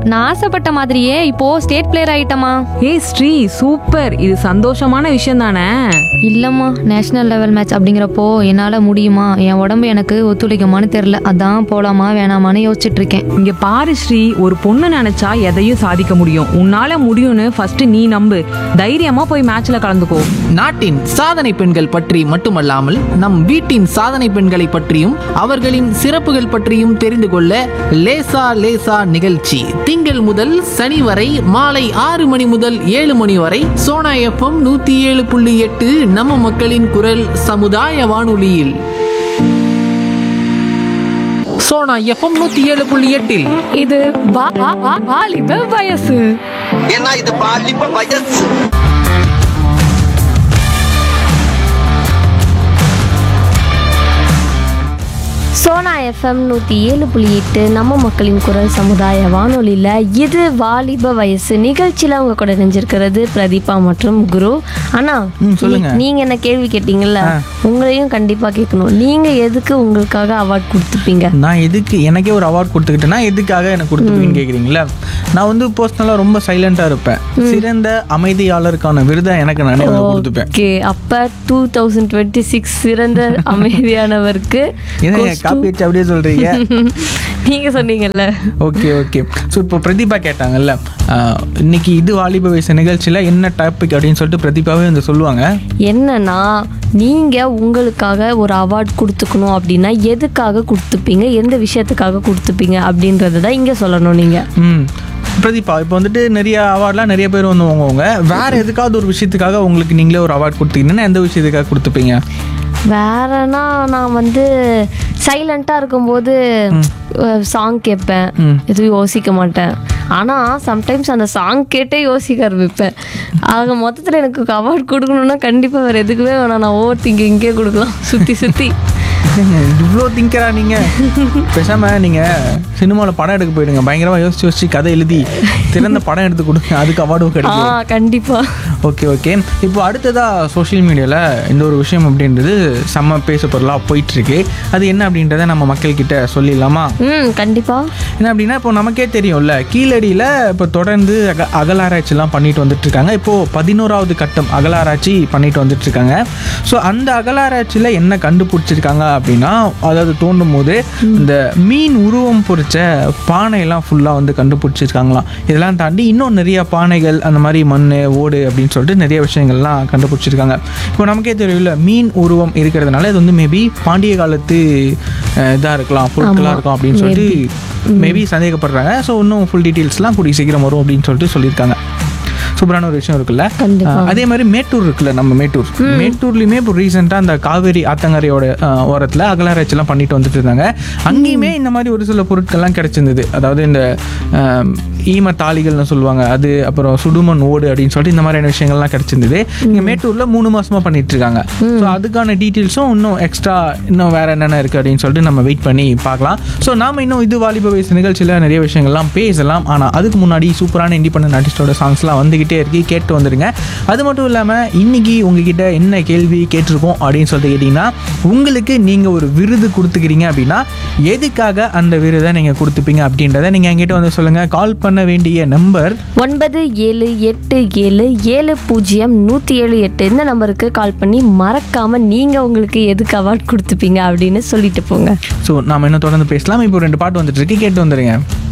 நான் ஆசைப்பட்ட மாதிரியே இப்போ ஸ்டேட் பிளேயர் ஆயிட்டமா ஏய் ஸ்ரீ சூப்பர் இது சந்தோஷமான விஷயம் தானே இல்லம்மா நேஷனல் லெவல் மேட்ச் அப்படிங்கிறப்போ என்னால முடியுமா என் உடம்பு எனக்கு ஒத்துழைக்குமான்னு தெரியல அதான் போலாமா வேணாமான்னு யோசிச்சுட்டு இருக்கேன் இங்க பாரு ஸ்ரீ ஒரு பொண்ணு நினைச்சா எதையும் சாதிக்க முடியும் உன்னால முடியும்னு ஃபர்ஸ்ட் நீ நம்பு தைரியமா போய் மேட்ச்ல கலந்துக்கோ நாட்டின் சாதனை பெண்கள் பற்றி மட்டுமல்லாமல் நம் வீட்டின் சாதனை பெண்களை பற்றியும் அவர்களின் சிறப்புகள் பற்றியும் தெரிந்து கொள்ள லேசா லேசா நிகழ்ச்சி திங்கள் முதல் சனி வரை மாலை ஆறு மணி முதல் ஏழு மணி வரை சோனா எஃப்எம் நூத்தி ஏழு புள்ளி எட்டு நம்ம மக்களின் குரல் சமுதாய வானொலியில் சோனா எஃப்எம் நூத்தி ஏழு புள்ளி எட்டில் இது வாலிப வயசு ஏன்னா இது பாலிப்ப வயசு சோனா எஃப்எம் நூற்றி ஏழு புள்ளி எட்டு நம்ம மக்களின் குரல் சமுதாய வானொலியில் இது வாலிப வயசு நிகழ்ச்சியில் அவங்க கூட நினைஞ்சிருக்கிறது பிரதீபா மற்றும் குரு அண்ணா ம், சொல்லுங்க. நீ- நீங்க என்ன கேள்வி கேட்டீங்கல்ல உங்களையும் கண்டிப்பா கேட்கணும் நீங்க எதுக்கு உங்களுக்காக அவார்ட் கொடுத்துப்பீங்க நான் எதுக்கு எனக்கே ஒரு அவார்ட் கொடுத்துக்கிட்டேன்னா எதுக்காக எனக்கு கொடுத்துப்பீங்கன்னு கேட்குறீங்களா நான் வந்து பர்சனலாக ரொம்ப சைலண்டாக இருப்பேன் சிறந்த அமைதியாளருக்கான விருதை எனக்கு நானே வந்து கொடுத்துப்பேன் ஓகே அப்ப டூ தௌசண்ட் டுவெண்ட்டி சிக்ஸ் சிறந்த அமைதியானவருக்கு ஏன்னா காப்பி வச்சு அப்படியே சொல்கிறீங்க நீங்க சொன்னீங்கல்ல ஓகே ஓகே ஸோ இப்போ பிரதீபா கேட்டாங்கல்ல ஆஹ், இன்னைக்கு இது வாலிப வயசு நிகழ்ச்சியில் என்ன டாபிக் அப்படின்னு சொல்லிட்டு பிரதீபாவே வந்து சொல்லுவாங்க என்னன்னா நீங்க உங்களுக்காக ஒரு அவார்ட் கொடுத்துக்கணும் அப்படின்னா எதுக்காக கொடுத்துப்பீங்க எந்த விஷயத்துக்காக கொடுத்துப்பீங்க அப்படின்றத தான் இங்க சொல்லணும் நீங்க ம் பிரதீபா இப்போ வந்துட்டு நிறைய அவார்ட்லாம் நிறைய பேர் வந்து வாங்குவாங்க வேற எதுக்காவது ஒரு விஷயத்துக்காக உங்களுக்கு நீங்களே ஒரு அவார்ட் கொடுத்தீங்கன்னா எந்த விஷயத்துக்காக கொடுத்துப்பீங்க வேறனா நான் வந்து சைலண்ட்டாக இருக்கும்போது சாங் கேட்பேன் எதுவும் யோசிக்க மாட்டேன் ஆனால் சம்டைம்ஸ் அந்த சாங் கேட்டே யோசிக்க ஆரம்பிப்பேன் ஆக மொத்தத்தில் எனக்கு அவார்ட் கொடுக்கணும்னா கண்டிப்பாக வேறு எதுக்குமே வேணாம் நான் ஓவர் திங்கிங்கே கொடுக்கலாம் சுற்றி சுற்றி இவ்வளோ திங்கரா நீங்கள் பேசாமல் நீங்கள் சினிமாவில் படம் எடுக்க போயிடுங்க பயங்கரமாக யோசிச்சு யோசிச்சு கதை எழுதி திறந்த படம் எடுத்து கொடுங்க அதுக்கு அவார்டும் ஆ கிடைக்கும் கண்டிப்பாக ஓகே ஓகே இப்போ அடுத்ததாக சோஷியல் மீடியாவில் இந்த ஒரு விஷயம் அப்படின்றது செம்ம பேச பொருளாக போயிட்டுருக்கு அது என்ன அப்படின்றத நம்ம மக்கள்கிட்ட சொல்லிடலாமா ம் கண்டிப்பாக என்ன அப்படின்னா இப்போ நமக்கே தெரியும்ல கீழடியில் இப்போ தொடர்ந்து அக அகலாராய்ச்சிலாம் பண்ணிட்டு வந்துட்டு இருக்காங்க இப்போது பதினோராவது கட்டம் அகலாராய்ச்சி பண்ணிட்டு வந்துட்டு இருக்காங்க ஸோ அந்த அகலாராய்ச்சியில் என்ன கண்டுபிடிச்சிருக்காங்க அப்படின்னா அதாவது தோண்டும் போது இந்த மீன் உருவம் பொறிச்ச பானையெல்லாம் ஃபுல்லாக வந்து கண்டுபிடிச்சிருக்காங்களாம் இதெல்லாம் தாண்டி இன்னும் நிறைய பானைகள் அந்த மாதிரி மண் ஓடு அப்படின்னு சொல்லிட்டு நிறைய விஷயங்கள்லாம் கண்டுபிடிச்சிருக்காங்க இப்போ நமக்கே தெரியும்ல மீன் உருவம் இருக்கிறதுனால இது வந்து மேபி பாண்டிய காலத்து இதாக இருக்கலாம் பொருட்களாக இருக்கும் அப்படின்னு சொல்லிட்டு மேபி சந்தேகப்படுறாங்க ஸோ இன்னும் ஃபுல் டீட்டெயில்ஸ்லாம் கூடிய சீக்கிரம் வரும் அப்படின்னு சொல்லிட்டு சொல்லியிருக்காங்க சூப்பரான ஒரு விஷயம் இருக்குல்ல கண்டிப்பா. அஹ் அதே மாதிரி மேட்டூர் இருக்குல்ல நம்ம மேட்டூர் மேட்டூர்லையுமே இப்போ ரீசெண்டாக அந்த காவேரி ஆத்தங்கரையோட அஹ், ஓரத்தில் அகலாராய்ச்சிலாம் பண்ணிட்டு வந்துட்டு இருந்தாங்க அங்கேயுமே இந்த மாதிரி ஒரு சில பொருட்கள்லாம் கிடைச்சிருந்தது அதாவது இந்த அஹ், ஈம தாளிகள்னு சொல்லுவாங்க அது அப்புறம் சுடுமண் ஓடு அப்படின்னு சொல்லிட்டு இந்த மாதிரியான விஷயங்கள்லாம் கிடைச்சிருந்தது இங்கே மேட்டூரில் மூணு மாசமா பண்ணிட்டு இருக்காங்க ஸோ அதுக்கான டீட்டெயில்ஸும் இன்னும் எக்ஸ்ட்ரா இன்னும் வேற என்னென்ன இருக்குது அப்படின்னு சொல்லிட்டு நம்ம வெயிட் பண்ணி பார்க்கலாம் ஸோ நாம இன்னும் இது வாலிப வயசு நிகழ்ச்சியில் நிறைய விஷயங்கள்லாம் பேசலாம் ஆனால் அதுக்கு முன்னாடி சூப்பரான இண்டிபெண்டன்ட் ஆர்டிஸ்டோட சாங்ஸ்லாம் வந்துகிட்டே இருக்கு கேட்டு வந்துடுங்க அது மட்டும் இல்லாமல் இன்னைக்கு உங்ககிட்ட என்ன கேள்வி கேட்டிருக்கோம் அப்படின்னு சொல்லிட்டு கேட்டிங்கன்னா உங்களுக்கு நீங்கள் ஒரு விருது கொடுத்துக்கிறீங்க அப்படின்னா எதுக்காக அந்த விருதை நீங்கள் கொடுத்துப்பீங்க அப்படின்றத நீங்கள் என்கிட்ட வந்து சொல்லுங்கள் கால் பண்ண வேண்டிய நம்பர் ஒன்பது ஏழு எட்டு ஏழு ஏழு பூஜ்ஜியம் நூற்றி ஏழு எட்டு இந்த நம்பருக்கு கால் பண்ணி மறக்காமல் நீங்கள் உங்களுக்கு எதுக்கு அவார்ட் கொடுத்துப்பீங்க அப்படின்னு சொல்லிட்டு போங்க ஸோ நாம இன்னும் தொடர்ந்து பேசலாம் இப்போ ரெண்டு பாட்டு வந்துட்டு இருக்கு கேட்டு வந்துடுங்க